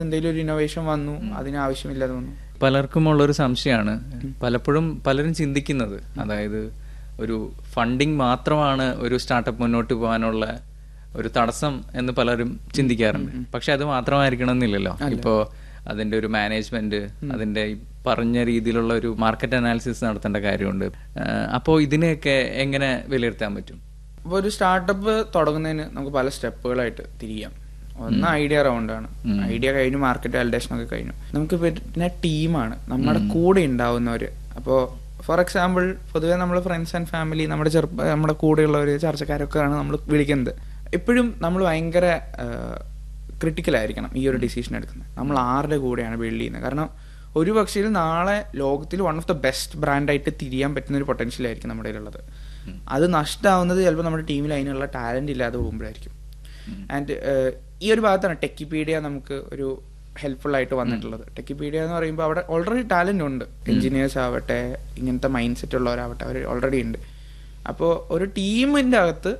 എന്തെങ്കിലും ഒരു ഇന്നോവേഷൻ വന്നു അതിന് ആവശ്യമില്ലാതെ വന്നു പലർക്കും ഉള്ളൊരു സംശയമാണ് പലപ്പോഴും പലരും ചിന്തിക്കുന്നത് അതായത് ഒരു ഫണ്ടിങ് മാത്രമാണ് ഒരു സ്റ്റാർട്ടപ്പ് മുന്നോട്ട് പോകാനുള്ള ഒരു തടസ്സം എന്ന് പലരും ചിന്തിക്കാറുണ്ട് പക്ഷെ അത് മാത്രമായിരിക്കണം എന്നില്ലല്ലോ ഇപ്പോ അതിന്റെ ഒരു മാനേജ്മെന്റ് അതിന്റെ ഈ പറഞ്ഞ രീതിയിലുള്ള ഒരു മാർക്കറ്റ് അനാലിസിസ് നടത്തേണ്ട കാര്യമുണ്ട് അപ്പോൾ ഇതിനെയൊക്കെ എങ്ങനെ വിലയിരുത്താൻ പറ്റും അപ്പോൾ ഒരു സ്റ്റാർട്ടപ്പ് തുടങ്ങുന്നതിന് നമുക്ക് പല സ്റ്റെപ്പുകളായിട്ട് തിരിയാം ഒന്ന് ഐഡിയ റൗണ്ടാണ് ഐഡിയ കഴിഞ്ഞു മാർക്കറ്റ് വാലിഡേഷൻ ഒക്കെ കഴിഞ്ഞു നമുക്ക് പിന്നെ ടീമാണ് നമ്മുടെ കൂടെ ഉണ്ടാവുന്നവര് അപ്പോൾ ഫോർ എക്സാമ്പിൾ പൊതുവേ നമ്മൾ ഫ്രണ്ട്സ് ആൻഡ് ഫാമിലി നമ്മുടെ ചെറുപ്പ നമ്മുടെ കൂടെയുള്ളവർ ചർച്ചക്കാരൊക്കെയാണ് നമ്മൾ വിളിക്കുന്നത് എപ്പോഴും നമ്മൾ ഭയങ്കര ക്രിട്ടിക്കൽ ആയിരിക്കണം ഈ ഒരു ഡിസിഷൻ എടുക്കുന്നത് നമ്മൾ ആരുടെ കൂടെയാണ് ബിൽഡ് ചെയ്യുന്നത് കാരണം ഒരു പക്ഷേ നാളെ ലോകത്തിൽ വൺ ഓഫ് ദ ബെസ്റ്റ് ബ്രാൻഡായിട്ട് തിരിയാൻ പറ്റുന്ന ഒരു പൊട്ടൻഷ്യൽ ആയിരിക്കും നമ്മുടെ കയ്യിലുള്ളത് അത് നഷ്ടമാവുന്നത് ചിലപ്പോൾ നമ്മുടെ ടീമിൽ അതിനുള്ള ടാലന്റ് ഇല്ലാതെ പോകുമ്പോഴായിരിക്കും ആൻഡ് ഈ ഒരു ഭാഗത്താണ് ടെക്കിപീഡിയ നമുക്ക് ഒരു ഹെൽപ്ഫുൾ ആയിട്ട് വന്നിട്ടുള്ളത് ടെക്കിപീഡിയ എന്ന് പറയുമ്പോൾ അവിടെ ഓൾറെഡി ടാലന്റ് ഉണ്ട് എഞ്ചിനീയേഴ്സ് ആവട്ടെ ഇങ്ങനത്തെ മൈൻഡ് സെറ്റ് ഉള്ളവരാവട്ടെ അവർ ഓൾറെഡി ഉണ്ട് അപ്പോൾ ഒരു ടീമിൻ്റെ അകത്ത്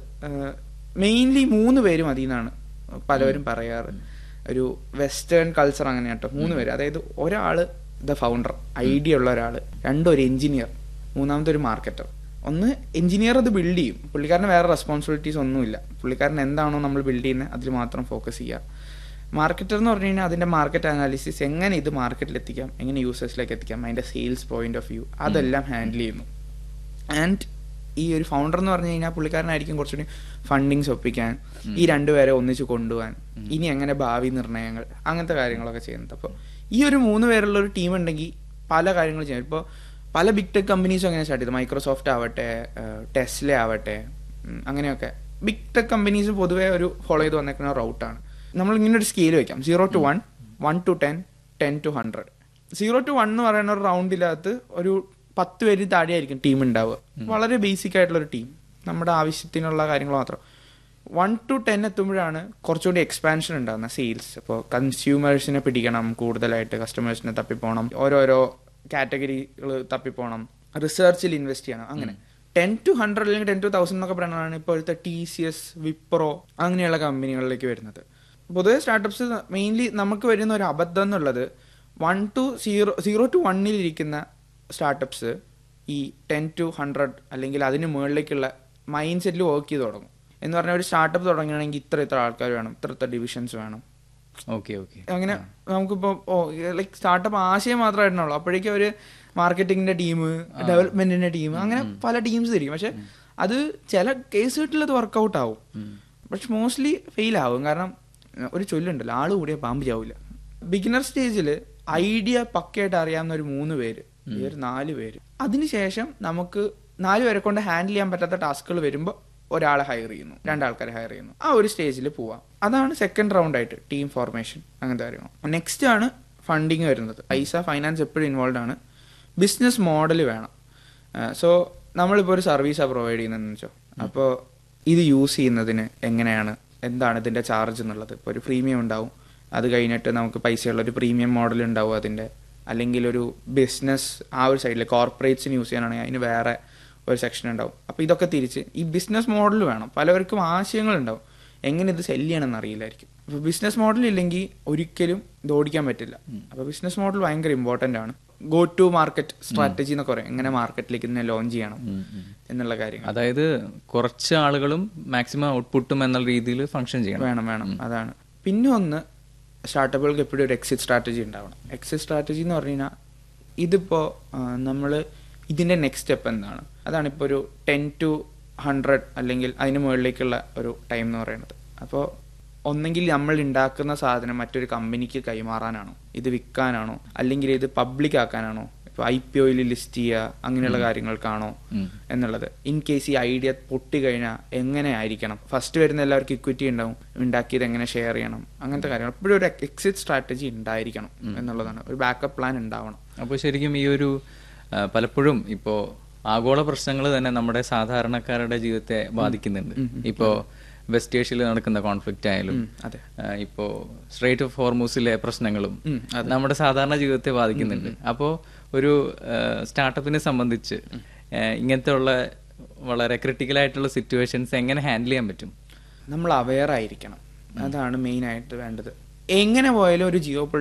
മെയിൻലി മൂന്ന് പേര് മതി എന്നാണ് പലവരും പറയാറ് ഒരു വെസ്റ്റേൺ കൾച്ചർ അങ്ങനെ കേട്ടോ മൂന്ന് പേര് അതായത് ഒരാള് ദ ഫൗണ്ടർ ഐഡിയ ഉള്ള ഒരാൾ രണ്ടൊരു എഞ്ചിനീയർ മൂന്നാമത്തെ ഒരു മാർക്കറ്റർ ഒന്ന് എഞ്ചിനീയർ അത് ബിൽഡ് ചെയ്യും പുള്ളിക്കാരന് വേറെ റെസ്പോൺസിബിലിറ്റീസ് ഒന്നുമില്ല പുള്ളിക്കാരൻ എന്താണോ നമ്മൾ ബിൽഡ് ചെയ്യുന്നത് അതിൽ മാത്രം ഫോക്കസ് ചെയ്യുക മാർക്കറ്റർ എന്ന് പറഞ്ഞു കഴിഞ്ഞാൽ അതിൻ്റെ മാർക്കറ്റ് അനാലിസിസ് എങ്ങനെ ഇത് മാർക്കറ്റിൽ എത്തിക്കാം എങ്ങനെ യൂസേഴ്സിലേക്ക് എത്തിക്കാം അതിൻ്റെ സെയിൽസ് പോയിന്റ് ഓഫ് വ്യൂ അതെല്ലാം ഹാൻഡിൽ ചെയ്യുന്നു ആൻഡ് ഈ ഒരു ഫൗണ്ടർ എന്ന് പറഞ്ഞു കഴിഞ്ഞാൽ പുള്ളിക്കാരനായിരിക്കും കുറച്ചുകൂടി ഫണ്ടിങ്സ് ഒപ്പിക്കാൻ ഈ രണ്ടുപേരെ ഒന്നിച്ച് കൊണ്ടുപോകാൻ ഇനി എങ്ങനെ ഭാവി നിർണ്ണയങ്ങൾ അങ്ങനത്തെ കാര്യങ്ങളൊക്കെ ചെയ്യുന്നത് അപ്പോൾ ഈ ഒരു മൂന്ന് പേരുള്ള ഒരു ടീം ഉണ്ടെങ്കിൽ പല കാര്യങ്ങളും ചെയ്യാം ഇപ്പോൾ പല ബിഗ് ടെക് കമ്പനീസും അങ്ങനെ സ്റ്റാർട്ട് ചെയ്തു മൈക്രോസോഫ്റ്റ് ആവട്ടെ ടെസ്ല ആവട്ടെ അങ്ങനെയൊക്കെ ബിഗ് ടെക് കമ്പനീസ് പൊതുവേ ഒരു ഫോളോ ചെയ്ത് വന്നേക്കുന്ന റൗട്ടാണ് നമ്മൾ ഇങ്ങനെ ഒരു സ്കെയിൽ വെക്കാം zero to one one to ten ten to hundred zero to one എന്ന് പറയുന്ന ഒരു റൗണ്ടിനകത്ത് ഒരു പത്ത് പേര് താഴെയായിരിക്കും ടീം ഉണ്ടാവുക വളരെ ബേസിക് ആയിട്ടുള്ള ഒരു ടീം നമ്മുടെ ആവശ്യത്തിനുള്ള കാര്യങ്ങൾ മാത്രം വൺ ടു ടെൻ എത്തുമ്പോഴാണ് കുറച്ചുകൂടി എക്സ്പാൻഷൻ ഉണ്ടാകുന്നത് സെയിൽസ് ഇപ്പോൾ കൺസ്യൂമേഴ്സിനെ പിടിക്കണം കൂടുതലായിട്ട് കസ്റ്റമേഴ്സിനെ തപ്പിപ്പോണം ഓരോരോ കാറ്റഗറികൾ തപ്പിപ്പോണം റിസർച്ചിൽ ഇൻവെസ്റ്റ് ചെയ്യണം അങ്ങനെ ടെൻ ടു ഹൺഡ്രഡ് അല്ലെങ്കിൽ ടെൻ ടു തൗസൻഡ് എന്നൊക്കെ പറയുന്നതാണ് ഇപ്പോഴത്തെ ടി സി എസ് വിപ്രോ അങ്ങനെയുള്ള കമ്പനികളിലേക്ക് വരുന്നത് പൊതുവെ സ്റ്റാർട്ടപ്സ് മെയിൻലി നമുക്ക് വരുന്ന ഒരു അബദ്ധം എന്നുള്ളത് one to zero zero to വണ്ണിലിരിക്കുന്ന സ്റ്റാർട്ടപ്സ് ഈ ടെൻ ടു ഹൺഡ്രഡ് അല്ലെങ്കിൽ അതിന് മുകളിലേക്കുള്ള മൈൻഡ് സെറ്റിൽ വർക്ക് ചെയ്ത് തുടങ്ങും എന്ന് പറഞ്ഞാൽ ഒരു സ്റ്റാർട്ടപ്പ് തുടങ്ങണമെങ്കിൽ ഇത്ര ഇത്ര ആൾക്കാർ വേണം ഇത്ര ഇത്ര ഡിവിഷൻസ് വേണം ഓക്കെ ഓക്കെ അങ്ങനെ നമുക്കിപ്പോൾ ഓ ലൈക്ക് സ്റ്റാർട്ടപ്പ് ആശയം മാത്രമായിട്ടുള്ളൂ അപ്പോഴേക്കും ഒരു മാർക്കറ്റിങ്ങിന്റെ ടീം ഡെവലപ്മെന്റിന്റെ ടീം അങ്ങനെ പല ടീംസ് തിരിക്കും പക്ഷെ അത് ചില കേസുകളിൽ അത് വർക്കൗട്ട് ആവും പക്ഷെ മോസ്റ്റ്ലി ഫെയിൽ ആവും കാരണം ഒരു ചൊല്ലുണ്ടല്ലോ ആള് കൂടിയ പാമ്പ് ചാവില്ല ബിഗിനർ സ്റ്റേജിൽ ഐഡിയ പക്കയായിട്ട് അറിയാവുന്ന ഒരു മൂന്ന് പേര് ഈ ഒരു നാല് പേര് അതിനുശേഷം നമുക്ക് നാല് പേരെ കൊണ്ട് ഹാൻഡിൽ ചെയ്യാൻ പറ്റാത്ത ടാസ്കുകൾ വരുമ്പോൾ ഒരാളെ ഹയർ ചെയ്യുന്നു രണ്ടാൾക്കാരെ ഹയർ ചെയ്യുന്നു ആ ഒരു സ്റ്റേജിൽ പോവാം അതാണ് സെക്കൻഡ് റൗണ്ട് ആയിട്ട് ടീം ഫോർമേഷൻ അങ്ങനത്തെ കാര്യങ്ങൾ നെക്സ്റ്റ് ആണ് ഫണ്ടിങ് വരുന്നത് പൈസ ഫൈനാൻസ് എപ്പോഴും ഇൻവോൾവ് ആണ് ബിസിനസ് മോഡൽ വേണം സോ നമ്മളിപ്പോൾ ഒരു സർവീസാണ് പ്രൊവൈഡ് ചെയ്യുന്നതെന്ന് വെച്ചോ അപ്പോൾ ഇത് യൂസ് ചെയ്യുന്നതിന് എങ്ങനെയാണ് എന്താണ് ഇതിൻ്റെ ചാർജ് എന്നുള്ളത് ഇപ്പോൾ ഒരു പ്രീമിയം ഉണ്ടാവും അത് കഴിഞ്ഞിട്ട് നമുക്ക് പൈസയുള്ള ഒരു പ്രീമിയം മോഡൽ ഉണ്ടാവും അതിൻ്റെ അല്ലെങ്കിൽ ഒരു ബിസിനസ് ആ ഒരു സൈഡിൽ കോർപ്പറേറ്റ്സിന് യൂസ് ചെയ്യാനാണെങ്കിൽ അതിന് വേറെ ഒരു സെക്ഷൻ ഉണ്ടാവും അപ്പോൾ ഇതൊക്കെ തിരിച്ച് ഈ ബിസിനസ് മോഡൽ വേണം പലവർക്കും ആശയങ്ങളുണ്ടാവും എങ്ങനെ ഇത് സെല് ചെയ്യണമെന്ന് അറിയില്ലായിരിക്കും അപ്പോൾ ബിസിനസ് മോഡൽ ഇല്ലെങ്കിൽ ഒരിക്കലും ഇത് ഓടിക്കാൻ പറ്റില്ല അപ്പോൾ ബിസിനസ് മോഡൽ ഭയങ്കര ഇമ്പോർട്ടൻ്റ് ആണ് ഗോ ടു മാർക്കറ്റ് സ്ട്രാറ്റജി എന്നൊക്കെ പറയും എങ്ങനെ മാർക്കറ്റിലേക്ക് ഇതിനെ ലോഞ്ച് ചെയ്യണം എന്നുള്ള കാര്യങ്ങൾ അതായത് കുറച്ച് ആളുകളും മാക്സിമം ഔട്ട്പുട്ടും എന്നുള്ള രീതിയിൽ ഫംഗ്ഷൻ ചെയ്യണം വേണം വേണം അതാണ് പിന്നെ ഒന്ന് സ്റ്റാർട്ടപ്പുകൾക്ക് എപ്പോഴും ഒരു എക്സിറ്റ് സ്ട്രാറ്റജി ഉണ്ടാവണം എക്സിറ്റ് സ്ട്രാറ്റജി എന്ന് പറഞ്ഞു കഴിഞ്ഞാൽ ഇതിപ്പോൾ നമ്മൾ ഇതിൻ്റെ നെക്സ്റ്റ് സ്റ്റെപ്പ് എന്താണ് അതാണ് ഇപ്പോൾ ഒരു ടെൻ ടു ഹൺഡ്രഡ് അല്ലെങ്കിൽ അതിന് മുകളിലേക്കുള്ള ഒരു ടൈം എന്ന് പറയുന്നത് അപ്പോൾ ഒന്നെങ്കിൽ നമ്മൾ ഉണ്ടാക്കുന്ന സാധനം മറ്റൊരു കമ്പനിക്ക് കൈമാറാനാണോ ഇത് വിൽക്കാനാണോ അല്ലെങ്കിൽ ഇത് പബ്ലിക് ആക്കാനാണോ ഇപ്പോൾ ഐ പി ഒയിൽ ലിസ്റ്റ് ചെയ്യുക അങ്ങനെയുള്ള കാര്യങ്ങൾക്കാണോ എന്നുള്ളത് ഇൻ കേസ് ഈ ഐഡിയ പൊട്ടി കഴിഞ്ഞാൽ എങ്ങനെ ആയിരിക്കണം ഫസ്റ്റ് വരുന്ന എല്ലാവർക്കും ഇക്വിറ്റി ഉണ്ടാവും ഉണ്ടാക്കിയത് എങ്ങനെ ഷെയർ ചെയ്യണം അങ്ങനത്തെ കാര്യങ്ങൾ എപ്പോഴും ഒരു എക്സിറ്റ് സ്ട്രാറ്റജി ഉണ്ടായിരിക്കണം എന്നുള്ളതാണ് ഒരു ബാക്കപ്പ് പ്ലാൻ ഉണ്ടാവണം അപ്പോൾ ശരിക്കും ഈ ഒരു പലപ്പോഴും ഇപ്പോൾ ആഗോള പ്രശ്നങ്ങൾ തന്നെ നമ്മുടെ സാധാരണക്കാരുടെ ജീവിതത്തെ ബാധിക്കുന്നുണ്ട് ഇപ്പോൾ വെസ്റ്റ് ഏഷ്യയിൽ നടക്കുന്ന കോൺഫ്ലിക്റ്റ് ആയാലും ഇപ്പോ സ്ട്രേറ്റ് ഓഫ് ഹോർമൂസിലെ പ്രശ്നങ്ങളും നമ്മുടെ സാധാരണ ജീവിതത്തെ ബാധിക്കുന്നുണ്ട് അപ്പോൾ ഒരു സ്റ്റാർട്ടപ്പിനെ സംബന്ധിച്ച് ഇങ്ങനത്തെ ഉള്ള വളരെ ക്രിട്ടിക്കൽ ആയിട്ടുള്ള സിറ്റുവേഷൻസ് എങ്ങനെ ഹാൻഡിൽ ചെയ്യാൻ പറ്റും നമ്മൾ അവെയർ ആയിരിക്കണം അതാണ് മെയിൻ ആയിട്ട് വേണ്ടത് എങ്ങനെ പോയാലും ഒരു ജിയോ